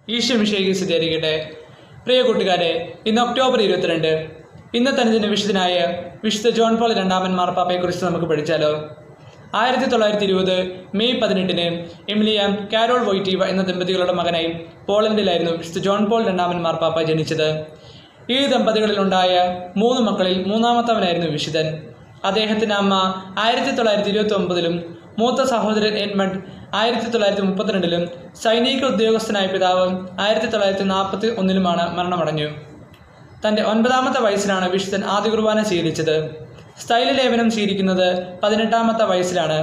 ഈശോ മിഷേക്ക് സ്ഥിരീകരിക്കട്ടെ പ്രിയ കൂട്ടുകാരെ ഇന്ന് ഒക്ടോബർ ഇരുപത്തിരണ്ട് ഇന്നത്തെ അനുദിന വിശുദ്ധനായ വിശുദ്ധ ജോൺ പോൾ രണ്ടാമൻ മാർപ്പാപ്പയെക്കുറിച്ച് നമുക്ക് പഠിച്ചാലോ ആയിരത്തി തൊള്ളായിരത്തി ഇരുപത് മെയ് പതിനെട്ടിന് എമിലിയ കാരോൾ വോയ്റ്റീവ എന്ന ദമ്പതികളുടെ മകനായി പോളണ്ടിലായിരുന്നു വിശുദ്ധ ജോൺ പോൾ രണ്ടാമൻ മാർപ്പാപ്പ ജനിച്ചത് ഈ ദമ്പതികളിലുണ്ടായ മൂന്ന് മക്കളിൽ മൂന്നാമത്തവനായിരുന്നു വിശുദ്ധൻ അദ്ദേഹത്തിൻ്റെ അമ്മ ആയിരത്തി തൊള്ളായിരത്തി ഇരുപത്തി ഒമ്പതിലും മൂത്ത സഹോദരൻ എഡ്മണ്ട് ആയിരത്തി തൊള്ളായിരത്തി മുപ്പത്തിരണ്ടിലും സൈനിക ഉദ്യോഗസ്ഥനായ പിതാവ് ആയിരത്തി തൊള്ളായിരത്തി നാൽപ്പത്തി ഒന്നിലുമാണ് മരണമടഞ്ഞു തൻ്റെ ഒൻപതാമത്തെ വയസ്സിലാണ് വിശുദ്ധൻ ആദ്യ കുർബാന സ്വീകരിച്ചത് സ്ഥൈല ലേപനം സ്വീകരിക്കുന്നത് പതിനെട്ടാമത്തെ വയസ്സിലാണ്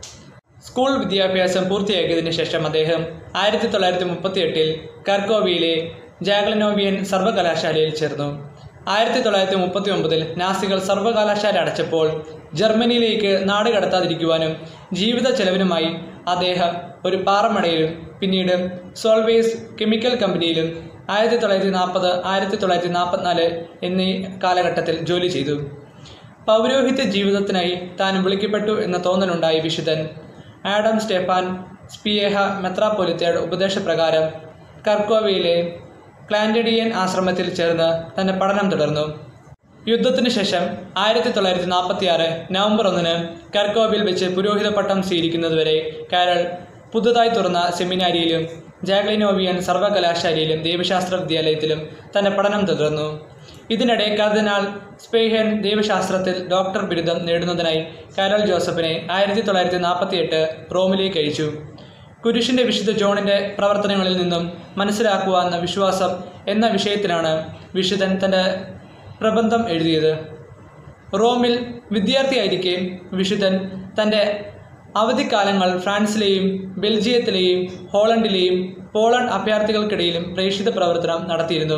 സ്കൂൾ വിദ്യാഭ്യാസം പൂർത്തിയാക്കിയതിനു ശേഷം അദ്ദേഹം ആയിരത്തി തൊള്ളായിരത്തി മുപ്പത്തി എട്ടിൽ കർക്കോവിയിലെ ജാഗ്ലനോവിയൻ സർവകലാശാലയിൽ ചേർന്നു ആയിരത്തി തൊള്ളായിരത്തി മുപ്പത്തി ഒമ്പതിൽ നാസികൾ സർവകലാശാല അടച്ചപ്പോൾ ജർമ്മനിയിലേക്ക് നാട് കടത്താതിരിക്കുവാനും ജീവിത ചെലവിനുമായി അദ്ദേഹം ഒരു പാറമടയിലും പിന്നീട് സോൾവേസ് കെമിക്കൽ കമ്പനിയിലും ആയിരത്തി തൊള്ളായിരത്തി നാൽപ്പത് ആയിരത്തി തൊള്ളായിരത്തി നാൽപ്പത്തിനാല് എന്നീ കാലഘട്ടത്തിൽ ജോലി ചെയ്തു പൗരോഹിത്യ ജീവിതത്തിനായി താൻ വിളിക്കപ്പെട്ടു എന്ന തോന്നലുണ്ടായി വിശുദ്ധൻ ആഡം സ്റ്റെഫാൻ സ്പിയേഹ മെത്രാപ്പൊലിത്തയുടെ ഉപദേശപ്രകാരം കർക്കോവയിലെ ക്ലാൻഡഡിയൻ ആശ്രമത്തിൽ ചേർന്ന് തന്റെ പഠനം തുടർന്നു യുദ്ധത്തിന് ശേഷം ആയിരത്തി തൊള്ളായിരത്തി നാൽപ്പത്തി ആറ് നവംബർ ഒന്നിന് കർക്കോവിൽ വെച്ച് പുരോഹിത പട്ടം സ്വീകരിക്കുന്നതുവരെ കാരൾ പുതുതായി തുറന്ന സെമിനാരിയിലും ജാഗ്ലിനോവിയൻ സർവകലാശാലയിലും ദൈവശാസ്ത്ര വിദ്യാലയത്തിലും തന്റെ പഠനം തുടർന്നു ഇതിനിടെ കർദിനാൾ സ്പെയ്ഹൻ ദൈവശാസ്ത്രത്തിൽ ഡോക്ടർ ബിരുദം നേടുന്നതിനായി കാരൽ ജോസഫിനെ ആയിരത്തി തൊള്ളായിരത്തി നാൽപ്പത്തി എട്ട് റോമിലേക്ക് അയച്ചു കുരിശിന്റെ വിശുദ്ധ ജോണിന്റെ പ്രവർത്തനങ്ങളിൽ നിന്നും മനസ്സിലാക്കുക എന്ന വിശ്വാസം എന്ന വിഷയത്തിലാണ് വിശുദ്ധൻ തന്റെ പ്രബന്ധം എഴുതിയത് റോമിൽ വിദ്യാർത്ഥിയായിരിക്കെ വിശുദ്ധൻ തൻ്റെ അവധിക്കാലങ്ങൾ ഫ്രാൻസിലെയും ബെൽജിയത്തിലെയും ഹോളണ്ടിലെയും പോളണ്ട് അഭയാർത്ഥികൾക്കിടയിലും പ്രേക്ഷിത പ്രവർത്തനം നടത്തിയിരുന്നു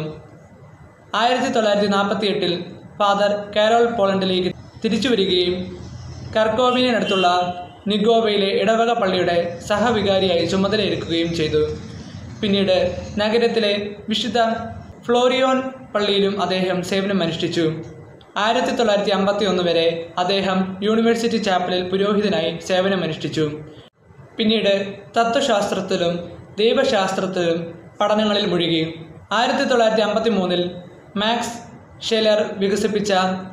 ആയിരത്തി തൊള്ളായിരത്തി നാൽപ്പത്തി എട്ടിൽ ഫാദർ കാരോൾ പോളണ്ടിലേക്ക് തിരിച്ചു വരികയും കർക്കോവിനടുത്തുള്ള നിഗോവയിലെ ഇടവക പള്ളിയുടെ സഹവികാരിയായി ചുമതലയേൽക്കുകയും ചെയ്തു പിന്നീട് നഗരത്തിലെ വിശുദ്ധ ഫ്ലോറിയോൺ പള്ളിയിലും അദ്ദേഹം സേവനമനുഷ്ഠിച്ചു ആയിരത്തി തൊള്ളായിരത്തി അമ്പത്തി ഒന്ന് വരെ അദ്ദേഹം യൂണിവേഴ്സിറ്റി ചാപ്പലിൽ പുരോഹിതനായി സേവനമനുഷ്ഠിച്ചു പിന്നീട് തത്വശാസ്ത്രത്തിലും ദൈവശാസ്ത്രത്തിലും പഠനങ്ങളിൽ മുഴുകി ആയിരത്തി തൊള്ളായിരത്തി അമ്പത്തി മൂന്നിൽ മാക്സ് ഷെലർ വികസിപ്പിച്ച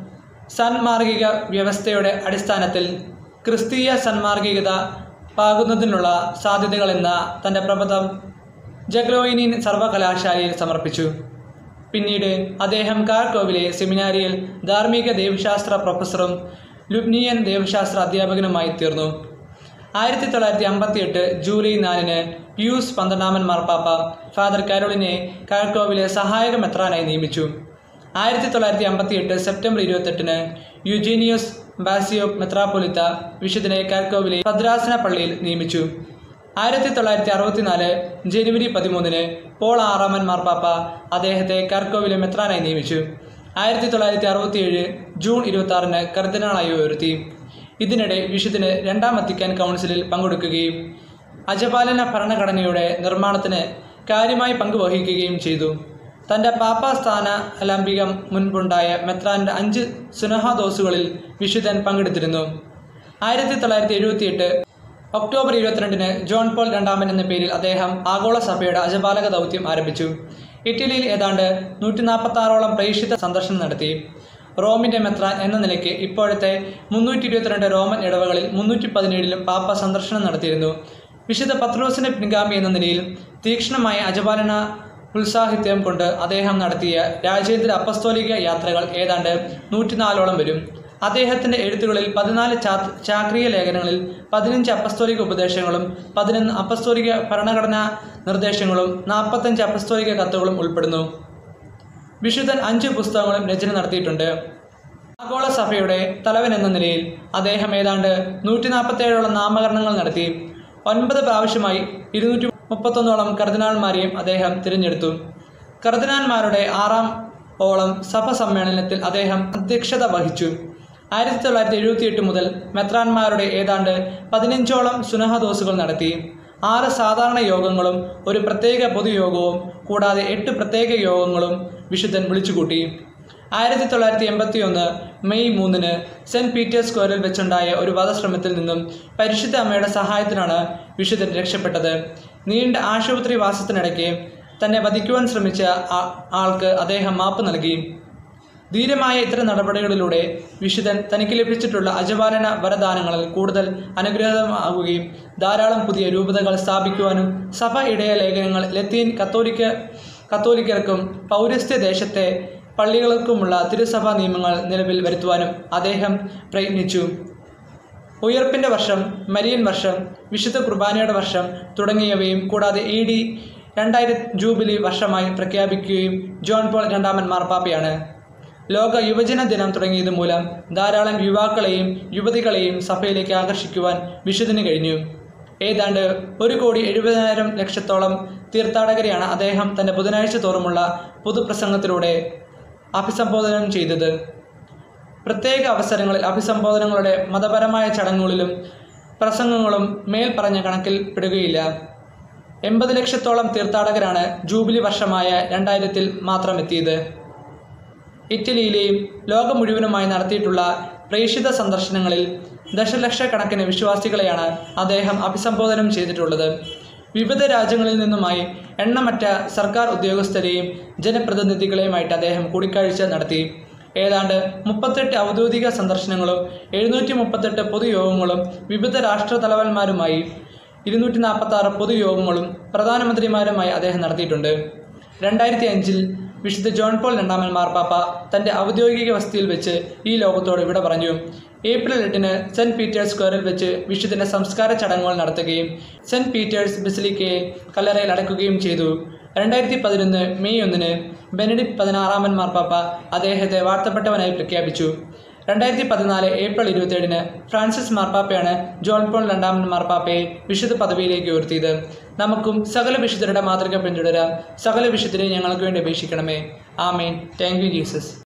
സന്മാർഗിക വ്യവസ്ഥയുടെ അടിസ്ഥാനത്തിൽ ക്രിസ്തീയ സന്മാർഗികത പാകുന്നതിനുള്ള സാധ്യതകളെന്ന തൻ്റെ പ്രബന്ധം ജഗ്ലോയിനിൻ സർവകലാശാലയിൽ സമർപ്പിച്ചു പിന്നീട് അദ്ദേഹം കാർക്കോവിലെ സെമിനാരിയിൽ ധാർമ്മിക ദൈവശാസ്ത്ര പ്രൊഫസറും ലുബ്നിയൻ ദൈവശാസ്ത്ര അധ്യാപകനുമായി തീർന്നു ആയിരത്തി തൊള്ളായിരത്തി അമ്പത്തി എട്ട് ജൂലൈ നാലിന് പിയൂസ് പന്ത്രണ്ടാമൻ മാർപ്പാപ്പ ഫാദർ കാരോളിനെ കാർക്കോവിലെ സഹായക മെത്രാനായി നിയമിച്ചു ആയിരത്തി തൊള്ളായിരത്തി അമ്പത്തി എട്ട് സെപ്റ്റംബർ ഇരുപത്തെട്ടിന് യുജീനിയോസ് ബാസിയോ മെത്രാപ്പൊലിത്ത വിശുദ്ധനെ കാർക്കോവിലെ ഭദ്രാസന പള്ളിയിൽ നിയമിച്ചു ആയിരത്തി തൊള്ളായിരത്തി അറുപത്തിനാല് ജനുവരി പതിമൂന്നിന് പോൾ ആറാമൻ മാർപ്പാപ്പ അദ്ദേഹത്തെ കർക്കോവിലെ മെത്രാനായി നിയമിച്ചു ആയിരത്തി തൊള്ളായിരത്തി അറുപത്തിയേഴ് ജൂൺ ഇരുപത്തി ആറിന് കർദിനാളായി ഉയർത്തി ഇതിനിടെ വിശുദ്ധന് രണ്ടാം വത്തിക്കാൻ കൗൺസിലിൽ പങ്കെടുക്കുകയും അജപാലന ഭരണഘടനയുടെ നിർമ്മാണത്തിന് കാര്യമായി പങ്കുവഹിക്കുകയും ചെയ്തു തൻ്റെ പാപ്പാസ്ഥാന ലംബികം മുൻപുണ്ടായ മെത്രാൻ്റെ അഞ്ച് സുനഹാദോസുകളിൽ വിശുദ്ധൻ പങ്കെടുത്തിരുന്നു ആയിരത്തി തൊള്ളായിരത്തി എഴുപത്തിയെട്ട് ഒക്ടോബർ ഇരുപത്തിരണ്ടിന് ജോൺ പോൾ രണ്ടാമൻ എന്ന പേരിൽ അദ്ദേഹം ആഗോള സഭയുടെ അജപാലക ദൗത്യം ആരംഭിച്ചു ഇറ്റലിയിൽ ഏതാണ്ട് നൂറ്റി നാൽപ്പത്തി ആറോളം പ്രേക്ഷിത സന്ദർശനം നടത്തി റോമിന്റെ മെത്രാൻ എന്ന നിലയ്ക്ക് ഇപ്പോഴത്തെ മുന്നൂറ്റി ഇരുപത്തിരണ്ട് റോമൻ ഇടവകളിൽ മുന്നൂറ്റി പതിനേഴിലും പാപ്പ സന്ദർശനം നടത്തിയിരുന്നു വിശുദ്ധ പത്രോസിന്റെ പിൻഗാമി എന്ന നിലയിൽ തീക്ഷ്ണമായ അജപാലന ഉത്സാഹിത്യം കൊണ്ട് അദ്ദേഹം നടത്തിയ രാജ്യാന്തര അപ്പസ്തോലിക യാത്രകൾ ഏതാണ്ട് നൂറ്റിനാലോളം വരും അദ്ദേഹത്തിന്റെ എഴുത്തുകളിൽ പതിനാല് ചാ ചാക്രിയ ലേഖനങ്ങളിൽ പതിനഞ്ച് അപ്പസ്തോലിക ഉപദേശങ്ങളും പതിനൊന്ന് അപ്പസ്തോലിക ഭരണഘടനാ നിർദ്ദേശങ്ങളും നാൽപ്പത്തഞ്ച് അപ്പസ്തോലിക കത്തുകളും ഉൾപ്പെടുന്നു വിശുദ്ധൻ അഞ്ച് പുസ്തകങ്ങളും രചന നടത്തിയിട്ടുണ്ട് ആഗോള സഭയുടെ തലവൻ എന്ന നിലയിൽ അദ്ദേഹം ഏതാണ്ട് നൂറ്റി നാൽപ്പത്തേഴോളം നാമകരണങ്ങൾ നടത്തി ഒൻപത് പ്രാവശ്യമായി ഇരുന്നൂറ്റി മുപ്പത്തൊന്നോളം കർദിനാൾമാരെയും അദ്ദേഹം തിരഞ്ഞെടുത്തു കർദിനാന്മാരുടെ ആറാം ഓളം സഭ സമ്മേളനത്തിൽ അദ്ദേഹം അധ്യക്ഷത വഹിച്ചു ആയിരത്തി തൊള്ളായിരത്തി എഴുപത്തിയെട്ട് മുതൽ മെത്രാന്മാരുടെ ഏതാണ്ട് പതിനഞ്ചോളം സുനഹദോസുകൾ നടത്തി ആറ് സാധാരണ യോഗങ്ങളും ഒരു പ്രത്യേക പൊതുയോഗവും കൂടാതെ എട്ട് പ്രത്യേക യോഗങ്ങളും വിശുദ്ധൻ വിളിച്ചുകൂട്ടി ആയിരത്തി തൊള്ളായിരത്തി എൺപത്തി ഒന്ന് മെയ് മൂന്നിന് സെന്റ് പീറ്റേഴ്സ് സ്ക്വയറിൽ വെച്ചുണ്ടായ ഒരു വധശ്രമത്തിൽ നിന്നും പരിശുദ്ധ അമ്മയുടെ സഹായത്തിനാണ് വിശുദ്ധൻ രക്ഷപ്പെട്ടത് നീണ്ട ആശുപത്രി വാസത്തിനിടയ്ക്ക് തന്നെ വധിക്കുവാൻ ശ്രമിച്ച ആ- ആൾക്ക് അദ്ദേഹം മാപ്പ് നൽകി ധീരമായ ഇത്തരം നടപടികളിലൂടെ വിശുദ്ധൻ തനിക്ക് ലഭിച്ചിട്ടുള്ള അജപാലന വരദാനങ്ങളിൽ കൂടുതൽ അനുഗ്രഹമാകുകയും ധാരാളം പുതിയ രൂപതകൾ സ്ഥാപിക്കുവാനും സഭ ഇടയ ലേഖനങ്ങൾ ലത്തീൻ കത്തോലിക്ക കത്തോലിക്കർക്കും പൗരസ്ത്യ ദേശത്തെ പള്ളികൾക്കുമുള്ള തിരുസഭാ നിയമങ്ങൾ നിലവിൽ വരുത്തുവാനും അദ്ദേഹം പ്രയത്നിച്ചു ഉയർപ്പിന്റെ വർഷം മരിയൻ വർഷം വിശുദ്ധ കുർബാനയുടെ വർഷം തുടങ്ങിയവയും കൂടാതെ എ ഡി രണ്ടായിരം ജൂബിലി വർഷമായി പ്രഖ്യാപിക്കുകയും ജോൺ പോൾ രണ്ടാമൻ മാർപ്പാപ്പയാണ് ലോക യുവജന ദിനം തുടങ്ങിയത് മൂലം ധാരാളം യുവാക്കളെയും യുവതികളെയും സഭയിലേക്ക് ആകർഷിക്കുവാൻ വിശുദ്ധന് കഴിഞ്ഞു ഏതാണ്ട് ഒരു കോടി എഴുപതിനായിരം ലക്ഷത്തോളം തീർത്ഥാടകരെയാണ് അദ്ദേഹം തന്റെ ബുധനാഴ്ച തോറുമുള്ള പൊതുപ്രസംഗത്തിലൂടെ അഭിസംബോധനം ചെയ്തത് പ്രത്യേക അവസരങ്ങളിൽ അഭിസംബോധനങ്ങളുടെ മതപരമായ ചടങ്ങുകളിലും പ്രസംഗങ്ങളും മേൽ പറഞ്ഞ കണക്കിൽ പെടുകയില്ല എൺപത് ലക്ഷത്തോളം തീർത്ഥാടകരാണ് ജൂബിലി വർഷമായ രണ്ടായിരത്തിൽ മാത്രം എത്തിയത് ഇറ്റലിയിലെയും ലോകം മുഴുവനുമായി നടത്തിയിട്ടുള്ള പ്രേക്ഷിത സന്ദർശനങ്ങളിൽ ദശലക്ഷക്കണക്കിന് വിശ്വാസികളെയാണ് അദ്ദേഹം അഭിസംബോധനം ചെയ്തിട്ടുള്ളത് വിവിധ രാജ്യങ്ങളിൽ നിന്നുമായി എണ്ണമറ്റ സർക്കാർ ഉദ്യോഗസ്ഥരെയും ജനപ്രതിനിധികളെയുമായിട്ട് അദ്ദേഹം കൂടിക്കാഴ്ച നടത്തി ഏതാണ്ട് മുപ്പത്തെട്ട് ഔദ്യോഗിക സന്ദർശനങ്ങളും എഴുന്നൂറ്റി മുപ്പത്തെട്ട് പൊതുയോഗങ്ങളും വിവിധ രാഷ്ട്ര തലവന്മാരുമായി ഇരുന്നൂറ്റി നാൽപ്പത്തി ആറ് പൊതുയോഗങ്ങളും പ്രധാനമന്ത്രിമാരുമായി അദ്ദേഹം നടത്തിയിട്ടുണ്ട് രണ്ടായിരത്തി അഞ്ചിൽ വിശുദ്ധ ജോൺ പോൾ രണ്ടാമൻ മാർപ്പാപ്പ തന്റെ ഔദ്യോഗിക വസതിയിൽ വെച്ച് ഈ ലോകത്തോട് വിട പറഞ്ഞു ഏപ്രിൽ എട്ടിന് സെന്റ് പീറ്റേഴ്സ് സ്ക്വയറിൽ വെച്ച് വിശുദ്ധന്റെ സംസ്കാര ചടങ്ങുകൾ നടത്തുകയും സെന്റ് പീറ്റേഴ്സ് ബസിലിക്കയിൽ കല്ലറയിൽ അടക്കുകയും ചെയ്തു രണ്ടായിരത്തി പതിനൊന്ന് മെയ് ഒന്നിന് ബെനഡിക്ട് പതിനാറാമൻ മാർപ്പാപ്പ അദ്ദേഹത്തെ വാഴ്ത്തപ്പെട്ടവനായി പ്രഖ്യാപിച്ചു രണ്ടായിരത്തി പതിനാല് ഏപ്രിൽ ഇരുപത്തിയേഴിന് ഫ്രാൻസിസ് മാർപ്പാപ്പയാണ് ജോൺ പോൾ രണ്ടാമൻ മാർപ്പാപ്പയെ വിശുദ്ധ പദവിയിലേക്ക് ഉയർത്തിയത് നമുക്കും സകല വിശുദ്ധരുടെ മാതൃക പിന്തുടരാം സകല വിശുദ്ധരെ ഞങ്ങൾക്ക് വേണ്ടി അപേക്ഷിക്കണമേ ആമേൻ താങ്ക് യു ജീസസ്